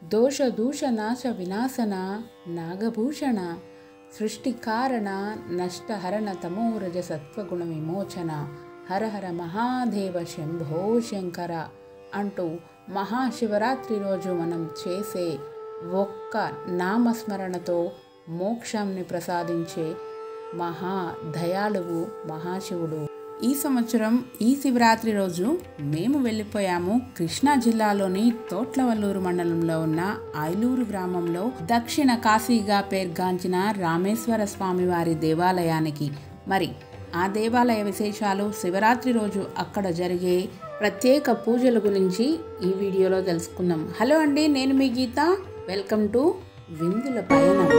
దోష దూష నాశ వినాశన నాగభూషణ సృష్టి కారణ నష్టహరణ తమోరజ సత్వగుణ విమోచన హర హర మహాదేవ శంభో శంకర అంటూ మహాశివరాత్రి రోజు మనం చేసే ఒక్క నామస్మరణతో మోక్షాన్ని ప్రసాదించే మహా దయాళువు మహాశివుడు ఈ సంవత్సరం ఈ శివరాత్రి రోజు మేము వెళ్ళిపోయాము కృష్ణా జిల్లాలోని తోట్లవల్లూరు మండలంలో ఉన్న ఐలూరు గ్రామంలో దక్షిణ కాశీగా పేర్గాంచిన రామేశ్వర స్వామి వారి దేవాలయానికి మరి ఆ దేవాలయ విశేషాలు శివరాత్రి రోజు అక్కడ జరిగే ప్రత్యేక పూజల గురించి ఈ వీడియోలో తెలుసుకుందాం హలో అండి నేను మీ గీత వెల్కమ్ టు విందుల పయనం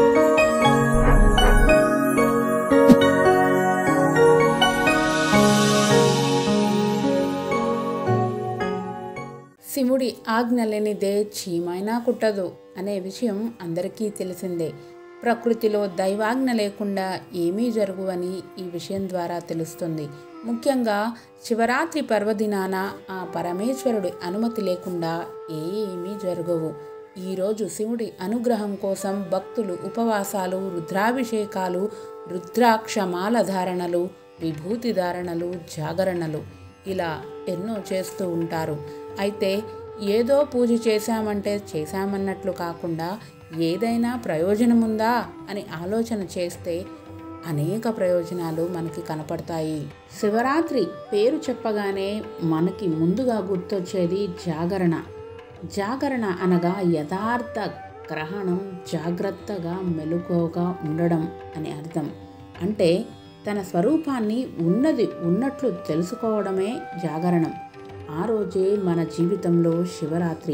శివుడి ఆజ్ఞ లేనిదే చీమైనా కుట్టదు అనే విషయం అందరికీ తెలిసిందే ప్రకృతిలో దైవాజ్ఞ లేకుండా ఏమీ జరుగువని ఈ విషయం ద్వారా తెలుస్తుంది ముఖ్యంగా శివరాత్రి పర్వదినాన ఆ పరమేశ్వరుడి అనుమతి లేకుండా ఏమీ జరగవు ఈరోజు శివుడి అనుగ్రహం కోసం భక్తులు ఉపవాసాలు రుద్రాభిషేకాలు రుద్రాక్షమాల ధారణలు విభూతి ధారణలు జాగరణలు ఇలా ఎన్నో చేస్తూ ఉంటారు అయితే ఏదో పూజ చేశామంటే చేశామన్నట్లు కాకుండా ఏదైనా ప్రయోజనం ఉందా అని ఆలోచన చేస్తే అనేక ప్రయోజనాలు మనకి కనపడతాయి శివరాత్రి పేరు చెప్పగానే మనకి ముందుగా గుర్తొచ్చేది జాగరణ జాగరణ అనగా యథార్థ గ్రహణం జాగ్రత్తగా మెలకువగా ఉండడం అని అర్థం అంటే తన స్వరూపాన్ని ఉన్నది ఉన్నట్లు తెలుసుకోవడమే జాగరణం ఆ రోజే మన జీవితంలో శివరాత్రి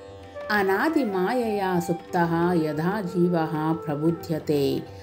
అనాది మాయయా సుప్త యథా జీవ ప్రబుధ్యతే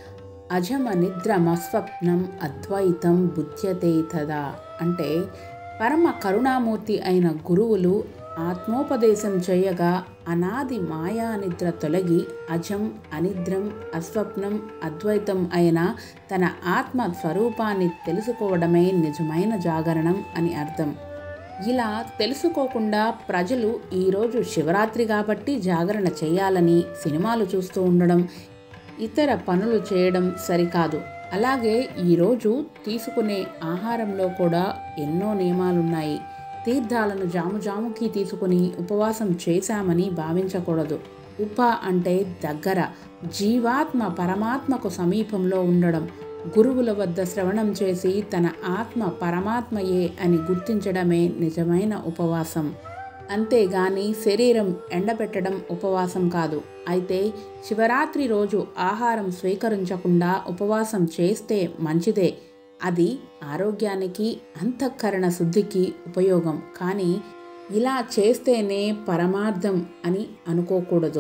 అజమ నిద్రమస్వప్నం అద్వైతం బుధ్యతే తదా అంటే పరమ కరుణామూర్తి అయిన గురువులు ఆత్మోపదేశం చేయగా అనాది మాయా నిద్ర తొలగి అజం అనిద్రం అస్వప్నం అద్వైతం అయిన తన ఆత్మ స్వరూపాన్ని తెలుసుకోవడమే నిజమైన జాగరణం అని అర్థం ఇలా తెలుసుకోకుండా ప్రజలు ఈరోజు శివరాత్రి కాబట్టి జాగరణ చేయాలని సినిమాలు చూస్తూ ఉండడం ఇతర పనులు చేయడం సరికాదు అలాగే ఈరోజు తీసుకునే ఆహారంలో కూడా ఎన్నో నియమాలున్నాయి తీర్థాలను జాముజాముకి తీసుకుని ఉపవాసం చేశామని భావించకూడదు ఉప అంటే దగ్గర జీవాత్మ పరమాత్మకు సమీపంలో ఉండడం గురువుల వద్ద శ్రవణం చేసి తన ఆత్మ పరమాత్మయే అని గుర్తించడమే నిజమైన ఉపవాసం అంతేగాని శరీరం ఎండబెట్టడం ఉపవాసం కాదు అయితే శివరాత్రి రోజు ఆహారం స్వీకరించకుండా ఉపవాసం చేస్తే మంచిదే అది ఆరోగ్యానికి అంతఃకరణ శుద్ధికి ఉపయోగం కానీ ఇలా చేస్తేనే పరమార్థం అని అనుకోకూడదు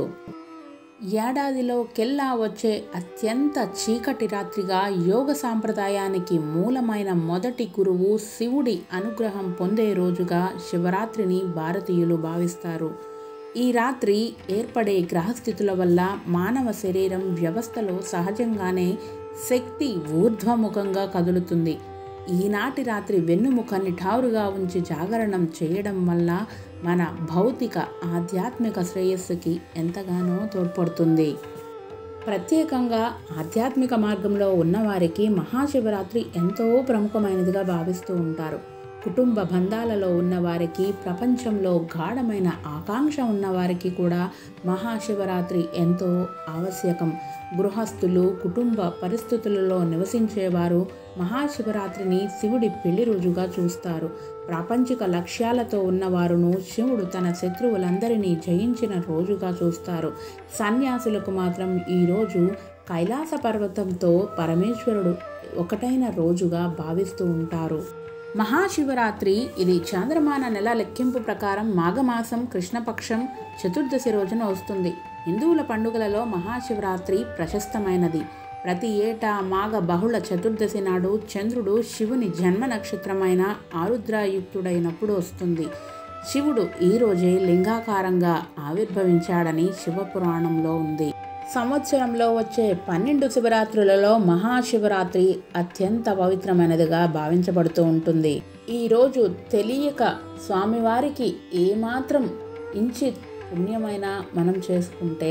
ఏడాదిలో కెల్లా వచ్చే అత్యంత చీకటి రాత్రిగా యోగ సాంప్రదాయానికి మూలమైన మొదటి గురువు శివుడి అనుగ్రహం పొందే రోజుగా శివరాత్రిని భారతీయులు భావిస్తారు ఈ రాత్రి ఏర్పడే గ్రహస్థితుల వల్ల మానవ శరీరం వ్యవస్థలో సహజంగానే శక్తి ఊర్ధ్వముఖంగా కదులుతుంది ఈనాటి రాత్రి వెన్నుముక నిఠారుగా ఉంచి జాగరణం చేయడం వల్ల మన భౌతిక ఆధ్యాత్మిక శ్రేయస్సుకి ఎంతగానో తోడ్పడుతుంది ప్రత్యేకంగా ఆధ్యాత్మిక మార్గంలో ఉన్నవారికి మహాశివరాత్రి ఎంతో ప్రముఖమైనదిగా భావిస్తూ ఉంటారు కుటుంబ బంధాలలో ఉన్నవారికి ప్రపంచంలో గాఢమైన ఆకాంక్ష ఉన్నవారికి కూడా మహాశివరాత్రి ఎంతో ఆవశ్యకం గృహస్థులు కుటుంబ పరిస్థితులలో నివసించేవారు మహాశివరాత్రిని శివుడి పెళ్లి రోజుగా చూస్తారు ప్రాపంచిక లక్ష్యాలతో ఉన్నవారును శివుడు తన శత్రువులందరినీ జయించిన రోజుగా చూస్తారు సన్యాసులకు మాత్రం ఈరోజు కైలాస పర్వతంతో పరమేశ్వరుడు ఒకటైన రోజుగా భావిస్తూ ఉంటారు మహాశివరాత్రి ఇది చాంద్రమాన నెల లెక్కింపు ప్రకారం మాఘమాసం కృష్ణపక్షం చతుర్దశి రోజున వస్తుంది హిందువుల పండుగలలో మహాశివరాత్రి ప్రశస్తమైనది ప్రతి ఏటా మాఘ బహుళ చతుర్దశి నాడు చంద్రుడు శివుని జన్మ నక్షత్రమైన ఆరుద్రాయుక్తుడైనప్పుడు వస్తుంది శివుడు ఈరోజే లింగాకారంగా ఆవిర్భవించాడని శివపురాణంలో ఉంది సంవత్సరంలో వచ్చే పన్నెండు శివరాత్రులలో మహాశివరాత్రి అత్యంత పవిత్రమైనదిగా భావించబడుతూ ఉంటుంది ఈ రోజు తెలియక స్వామివారికి ఏమాత్రం ఇంచి పుణ్యమైన మనం చేసుకుంటే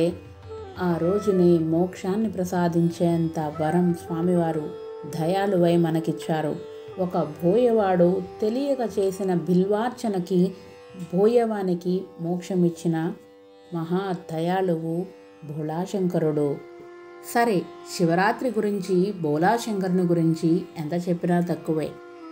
ఆ రోజుని మోక్షాన్ని ప్రసాదించేంత వరం స్వామివారు దయాలువై మనకిచ్చారు ఒక బోయవాడు తెలియక చేసిన బిల్వార్చనకి బోయవానికి మోక్షమిచ్చిన మహా దయాళువు భోళాశంకరుడు సరే శివరాత్రి గురించి బోలాశంకరుని గురించి ఎంత చెప్పినా తక్కువే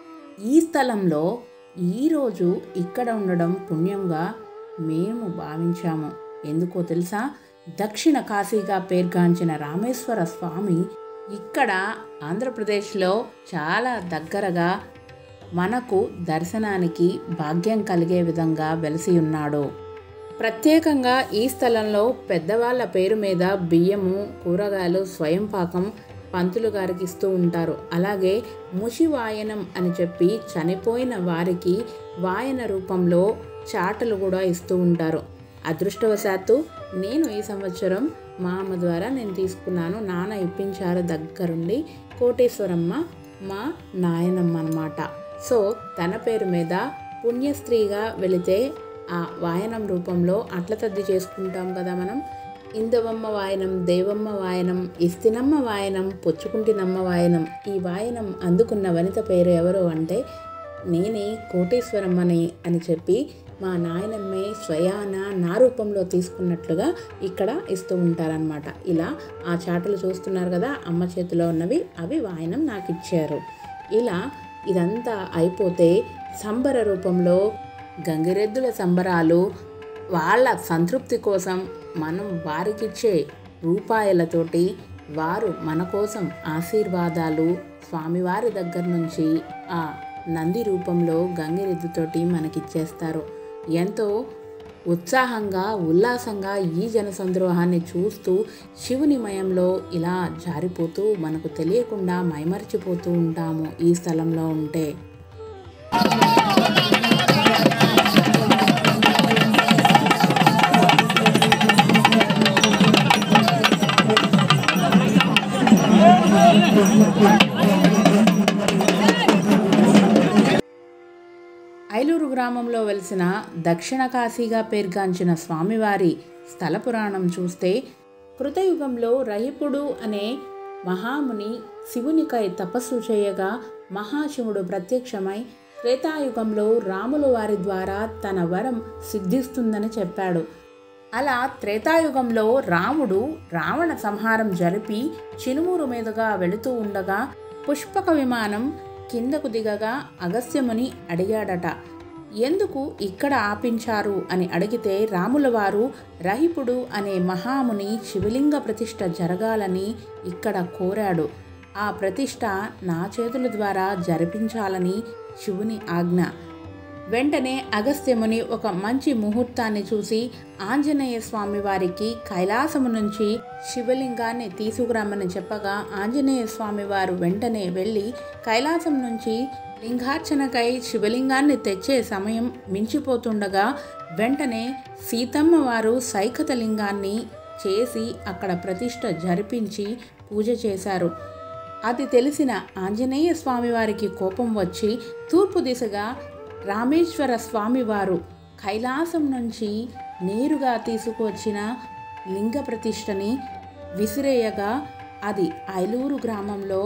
ఈ స్థలంలో ఈరోజు ఇక్కడ ఉండడం పుణ్యంగా మేము భావించాము ఎందుకో తెలుసా దక్షిణ కాశీగా పేర్గాంచిన రామేశ్వర స్వామి ఇక్కడ ఆంధ్రప్రదేశ్లో చాలా దగ్గరగా మనకు దర్శనానికి భాగ్యం కలిగే విధంగా వెలిసి ఉన్నాడు ప్రత్యేకంగా ఈ స్థలంలో పెద్దవాళ్ళ పేరు మీద బియ్యము కూరగాయలు స్వయం పాకం పంతులు గారికి ఇస్తూ ఉంటారు అలాగే ముషి వాయనం అని చెప్పి చనిపోయిన వారికి వాయన రూపంలో చాటలు కూడా ఇస్తూ ఉంటారు అదృష్టవశాత్తు నేను ఈ సంవత్సరం మా అమ్మ ద్వారా నేను తీసుకున్నాను నాన్న ఇప్పించారు దగ్గరుండి కోటేశ్వరమ్మ మా నాయనమ్మ అన్నమాట సో తన పేరు మీద పుణ్యస్త్రీగా వెళితే ఆ వాయనం రూపంలో అట్ల తద్ది చేసుకుంటాం కదా మనం ఇందవమ్మ వాయనం దేవమ్మ వాయనం ఇస్తినమ్మ వాయనం పొచ్చుకుంటినమ్మ వాయనం ఈ వాయనం అందుకున్న వనిత పేరు ఎవరు అంటే నేనే కోటేశ్వరమ్మని అని చెప్పి మా నాయనమ్మే స్వయాన నా రూపంలో తీసుకున్నట్లుగా ఇక్కడ ఇస్తూ ఉంటారనమాట ఇలా ఆ చాటలు చూస్తున్నారు కదా అమ్మ చేతిలో ఉన్నవి అవి వాయనం నాకు ఇచ్చారు ఇలా ఇదంతా అయిపోతే సంబర రూపంలో గంగిరెద్దుల సంబరాలు వాళ్ళ సంతృప్తి కోసం మనం వారికిచ్చే రూపాయలతోటి వారు మన కోసం ఆశీర్వాదాలు స్వామివారి దగ్గర నుంచి ఆ నంది రూపంలో గంగిరెద్దుతోటి మనకిచ్చేస్తారు ఎంతో ఉత్సాహంగా ఉల్లాసంగా ఈ జనసంద్రోహాన్ని చూస్తూ శివుని మయంలో ఇలా జారిపోతూ మనకు తెలియకుండా మైమరిచిపోతూ ఉంటాము ఈ స్థలంలో ఉంటే ఐలూరు గ్రామంలో వెలిసిన దక్షిణ కాశీగా పేర్గాంచిన స్వామివారి స్థల పురాణం చూస్తే కృతయుగంలో రహిపుడు అనే మహాముని శివునికై తపస్సు చేయగా మహాశివుడు ప్రత్యక్షమై త్రేతాయుగంలో రాములు వారి ద్వారా తన వరం సిద్ధిస్తుందని చెప్పాడు అలా త్రేతాయుగంలో రాముడు రావణ సంహారం జరిపి చినుమూరు మీదుగా వెళుతూ ఉండగా పుష్పక విమానం కిందకు దిగగా అగస్త్యముని అడిగాడట ఎందుకు ఇక్కడ ఆపించారు అని అడిగితే రాముల వారు రహిపుడు అనే మహాముని శివలింగ ప్రతిష్ఠ జరగాలని ఇక్కడ కోరాడు ఆ ప్రతిష్ఠ నా చేతుల ద్వారా జరిపించాలని శివుని ఆజ్ఞ వెంటనే అగస్త్యముని ఒక మంచి ముహూర్తాన్ని చూసి ఆంజనేయ స్వామి వారికి కైలాసము నుంచి శివలింగాన్ని తీసుకురమ్మని చెప్పగా ఆంజనేయ స్వామి వారు వెంటనే వెళ్ళి కైలాసం నుంచి లింగార్చనకై శివలింగాన్ని తెచ్చే సమయం మించిపోతుండగా వెంటనే సీతమ్మ వారు సైకత లింగాన్ని చేసి అక్కడ ప్రతిష్ఠ జరిపించి పూజ చేశారు అది తెలిసిన ఆంజనేయ స్వామివారికి కోపం వచ్చి తూర్పు దిశగా రామేశ్వర స్వామివారు కైలాసం నుంచి నేరుగా తీసుకువచ్చిన లింగ ప్రతిష్టని విసిరేయగా అది ఐలూరు గ్రామంలో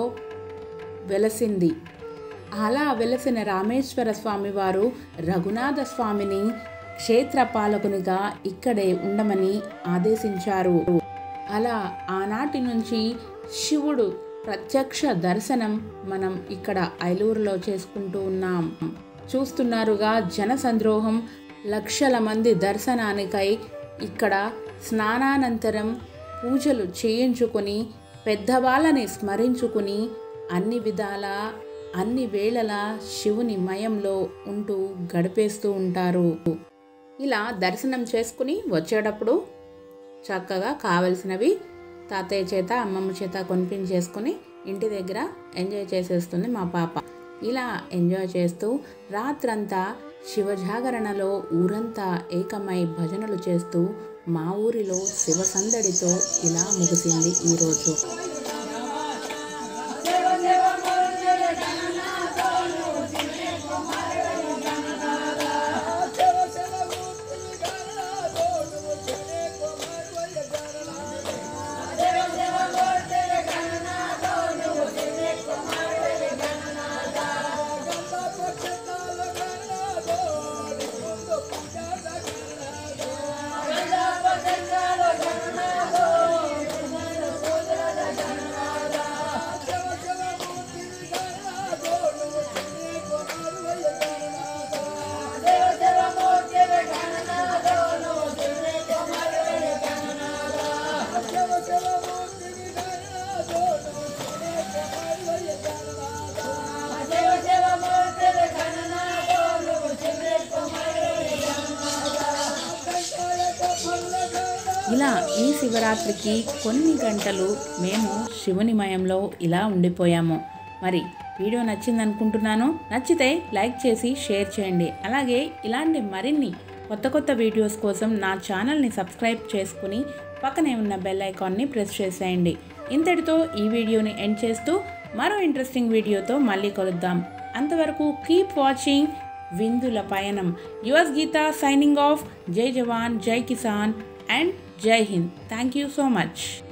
వెలసింది అలా వెలసిన రామేశ్వర స్వామివారు రఘునాథ స్వామిని క్షేత్రపాలకునిగా ఇక్కడే ఉండమని ఆదేశించారు అలా ఆనాటి నుంచి శివుడు ప్రత్యక్ష దర్శనం మనం ఇక్కడ ఐలూరులో చేసుకుంటూ ఉన్నాం చూస్తున్నారుగా జన సంద్రోహం లక్షల మంది దర్శనానికై ఇక్కడ స్నానానంతరం పూజలు చేయించుకొని పెద్దవాళ్ళని స్మరించుకుని అన్ని విధాల అన్ని వేళలా శివుని మయంలో ఉంటూ గడిపేస్తూ ఉంటారు ఇలా దర్శనం చేసుకుని వచ్చేటప్పుడు చక్కగా కావలసినవి తాతయ్య చేత అమ్మమ్మ చేత కొనిపించేసుకుని ఇంటి దగ్గర ఎంజాయ్ చేసేస్తుంది మా పాప ఇలా ఎంజాయ్ చేస్తూ రాత్రంతా శివజాగరణలో ఊరంతా ఏకమై భజనలు చేస్తూ మా ఊరిలో శివ సందడితో ఇలా ముగిసింది ఈరోజు ఈ శివరాత్రికి కొన్ని గంటలు మేము శివునిమయంలో ఇలా ఉండిపోయాము మరి వీడియో నచ్చింది అనుకుంటున్నాను నచ్చితే లైక్ చేసి షేర్ చేయండి అలాగే ఇలాంటి మరిన్ని కొత్త కొత్త వీడియోస్ కోసం నా ఛానల్ని సబ్స్క్రైబ్ చేసుకుని పక్కనే ఉన్న బెల్ ఐకాన్ని ప్రెస్ చేసేయండి ఇంతటితో ఈ వీడియోని ఎండ్ చేస్తూ మరో ఇంట్రెస్టింగ్ వీడియోతో మళ్ళీ కలుద్దాం అంతవరకు కీప్ వాచింగ్ విందుల పయనం యువస్ గీత సైనింగ్ ఆఫ్ జై జవాన్ జై కిసాన్ అండ్ జై Hind thank you so much